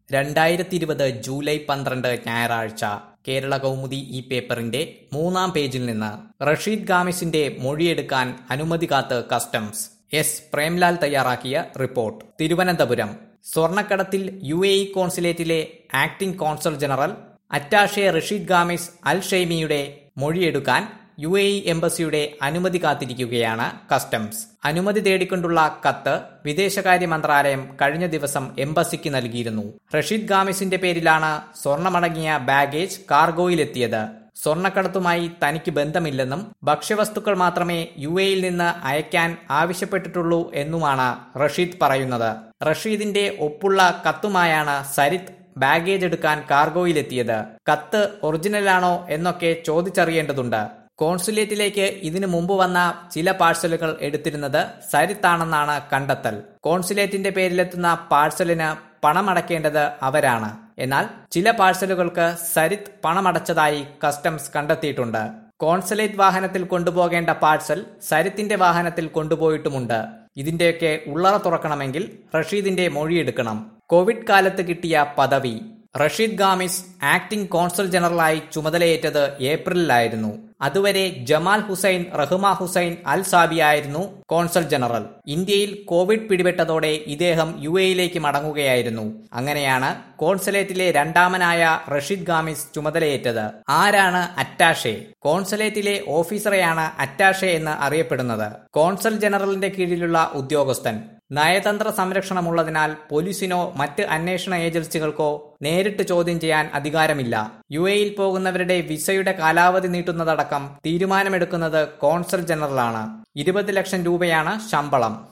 രണ്ടായിരത്തി ഇരുപത് ജൂലൈ പന്ത്രണ്ട് ഞായറാഴ്ച കേരള കൗമുദി ഈ പേപ്പറിന്റെ മൂന്നാം പേജിൽ നിന്ന് റഷീദ് ഗാമിസിന്റെ മൊഴിയെടുക്കാൻ അനുമതി കാത്ത് കസ്റ്റംസ് എസ് പ്രേംലാൽ തയ്യാറാക്കിയ റിപ്പോർട്ട് തിരുവനന്തപുരം സ്വർണക്കടത്തിൽ യു എ ഇ കോൺസുലേറ്റിലെ acting consul general attache Rashid Gamis Al ഷെയ്മിയുടെ മൊഴിയെടുക്കാൻ യു എ ഇ എംബസിയുടെ അനുമതി കാത്തിരിക്കുകയാണ് കസ്റ്റംസ് അനുമതി തേടിക്കൊണ്ടുള്ള കത്ത് വിദേശകാര്യ മന്ത്രാലയം കഴിഞ്ഞ ദിവസം എംബസിക്ക് നൽകിയിരുന്നു റഷീദ് ഗാമിസിന്റെ പേരിലാണ് സ്വർണമടങ്ങിയ ബാഗേജ് കാർഗോയിലെത്തിയത് സ്വർണക്കടത്തുമായി തനിക്ക് ബന്ധമില്ലെന്നും ഭക്ഷ്യവസ്തുക്കൾ മാത്രമേ യു എയിൽ നിന്ന് അയക്കാൻ ആവശ്യപ്പെട്ടിട്ടുള്ളൂ എന്നുമാണ് റഷീദ് പറയുന്നത് റഷീദിന്റെ ഒപ്പുള്ള കത്തുമായാണ് സരിത്ത് ബാഗേജ് എടുക്കാൻ കാർഗോയിലെത്തിയത് കത്ത് ഒറിജിനലാണോ എന്നൊക്കെ ചോദിച്ചറിയേണ്ടതുണ്ട് കോൺസുലേറ്റിലേക്ക് ഇതിനു മുമ്പ് വന്ന ചില പാഴ്സലുകൾ എടുത്തിരുന്നത് സരിത്താണെന്നാണ് കണ്ടെത്തൽ കോൺസുലേറ്റിന്റെ പേരിലെത്തുന്ന പാഴ്സലിന് പണമടക്കേണ്ടത് അവരാണ് എന്നാൽ ചില പാഴ്സലുകൾക്ക് സരിത്ത് പണമടച്ചതായി കസ്റ്റംസ് കണ്ടെത്തിയിട്ടുണ്ട് കോൺസുലേറ്റ് വാഹനത്തിൽ കൊണ്ടുപോകേണ്ട പാഴ്സൽ സരിത്തിന്റെ വാഹനത്തിൽ കൊണ്ടുപോയിട്ടുമുണ്ട് ഇതിന്റെയൊക്കെ ഉള്ളറ തുറക്കണമെങ്കിൽ റഷീദിന്റെ മൊഴിയെടുക്കണം കോവിഡ് കാലത്ത് കിട്ടിയ പദവി റഷീദ് ഗാമിസ് ആക്ടിംഗ് കോൺസൽ ജനറലായി ചുമതലയേറ്റത് ഏപ്രിലിലായിരുന്നു അതുവരെ Jamal Hussain Rahma Hussain Al സാബിയായിരുന്നു കോൺസൽ ജനറൽ ഇന്ത്യയിൽ കോവിഡ് പിടിപെട്ടതോടെ ഇദ്ദേഹം യു എയിലേക്ക് മടങ്ങുകയായിരുന്നു അങ്ങനെയാണ് കോൺസുലേറ്റിലെ രണ്ടാമനായ റഷീദ് ഗാമിസ് ചുമതലയേറ്റത് ആരാണ് അറ്റാഷെ കോൺസുലേറ്റിലെ ഓഫീസറെയാണ് അറ്റാഷെ എന്ന് അറിയപ്പെടുന്നത് കോൺസൽ ജനറലിന്റെ കീഴിലുള്ള ഉദ്യോഗസ്ഥൻ നയതന്ത്ര സംരക്ഷണമുള്ളതിനാൽ പോലീസിനോ മറ്റ് അന്വേഷണ ഏജൻസികൾക്കോ നേരിട്ട് ചോദ്യം ചെയ്യാൻ അധികാരമില്ല യു എയിൽ പോകുന്നവരുടെ വിസയുടെ കാലാവധി നീട്ടുന്നതടക്കം തീരുമാനമെടുക്കുന്നത് കോൺസൽ ജനറലാണ് ഇരുപത് ലക്ഷം രൂപയാണ് ശമ്പളം